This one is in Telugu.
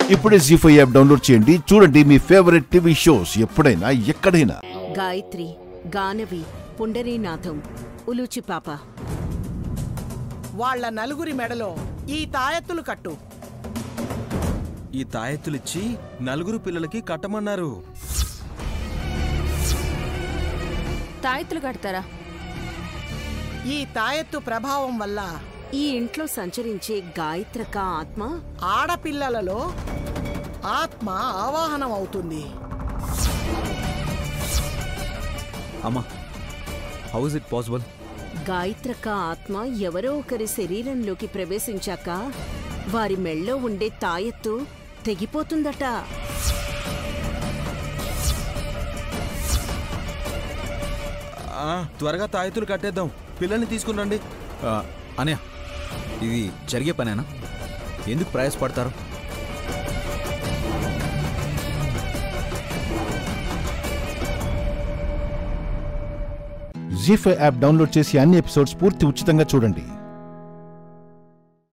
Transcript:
ఇప్పుడే జీ ఫైవ్ యాప్ డౌన్లోడ్ చేయండి చూడండి మీ ఫేవరెట్ టీవీ షోస్ ఎప్పుడైనా ఎక్కడైనా గాయత్రి గానవి పుండరీనాథం ఉలూచిపాప వాళ్ళ నలుగురి మెడలో ఈ తాయెత్తులు కట్టు ఈ తాయెత్తులిచ్చి నలుగురు పిల్లలకి కట్టమన్నారు తాయెత్తులు కడతారా ఈ తాయెత్తు ప్రభావం వల్ల ఈ ఇంట్లో సంచరించే గాయత్రక ఆత్మ ఆడపిల్లలలో ఆత్మ ఆవాహనం అవుతుంది అమ్మా హౌ ఇస్ ఇట్ పాసిబుల్ గాయత్రక ఆత్మ ఎవరో ఒకరి శరీరంలోకి ప్రవేశించాక వారి మెళ్ళో ఉండే తాయెత్తు తెగిపోతుందట ఆ, త్వరగా తాయెత్తులు కట్టేద్దాం పిల్లల్ని తీసుకుని రండి అనయ్య ఇది జరిగే పనేనా ఎందుకు ప్రయాసపడతారు జీ ఫైవ్ యాప్ డౌన్లోడ్ చేసి అన్ని ఎపిసోడ్స్ పూర్తి ఉచితంగా చూడండి